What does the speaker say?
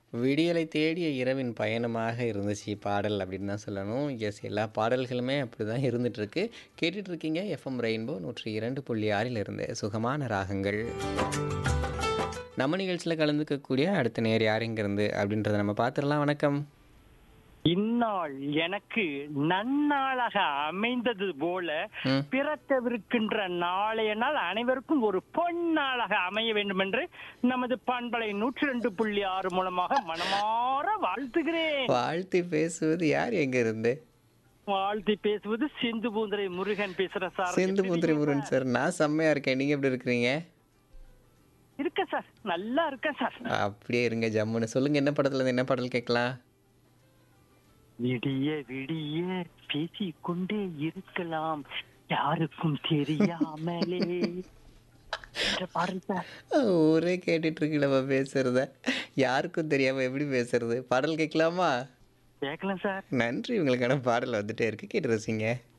விடியலை தேடிய இரவின் பயணமாக இருந்துச்சு பாடல் அப்படின்னு தான் சொல்லணும். எஸ் எல்லா பாடல்களுமே அப்படிதான் இருந்துட்டுருக்கு. கேட்டுட்டு இருக்கீங்க எஃப்எம் ரெயின்போ 102.6 இருந்து சுகமான ராகங்கள். நம்ம நிகழ்ச்சியில கலந்துக்கக்கூடிய அடுத்த நேயர் யார் எங்கிருந்து அப்படின்றத நம்ம பார்த்துடலாம். வணக்கம். இந்நாள் எனக்கு நன்னாளாக அமைந்தது போல ம். பிறக்கவிருக்கின்ற நாளைய நாள் அனைவருக்கும் ஒரு பொன்னாளாக அமைய வேண்டும் என்று நமது பண்பலை நூற்றி ரெண்டு புள்ளி ஆறு மூலமாக மனமாற வாழ்த்துகிறேன் வாழ்த்தி பேசுவது யார் எங்க இருந்து? வாழ்த்தி பேசுவது சிந்து பூந்தரை முருகன் பேசுற சார் சிந்து எப்படி முந்திரி இருக்கீங்க முருகன் சார்? சார். நான் செம்மையா இருக்கேன். நீங்க எப்படி இருக்கிறீங்க? இருக்கேன் சார் நல்லா இருக்கேன் சார் அப்படியே இருங்க ஜம்முன்னு. சொல்லுங்க என்ன படத்துல இருந்து என்ன பாடல் கேட்கலாம்? விடிய விடிய பேசிக் கொண்டே இருக்கலாம் யாருக்கும் தெரியாமலே என்ற பாடல் சார் ஊரே கேட்டுட்டு இருக்கு நம்ம பேசுறத. யாருக்கும் தெரியாம எப்படி பேசுறது? பாடல் கேட்கலாமா? கேட்கலாம் சார் நன்றி உங்களுக்கான பாடல் வந்துட்டே இருக்கு. கேட்டு ரசிங்க.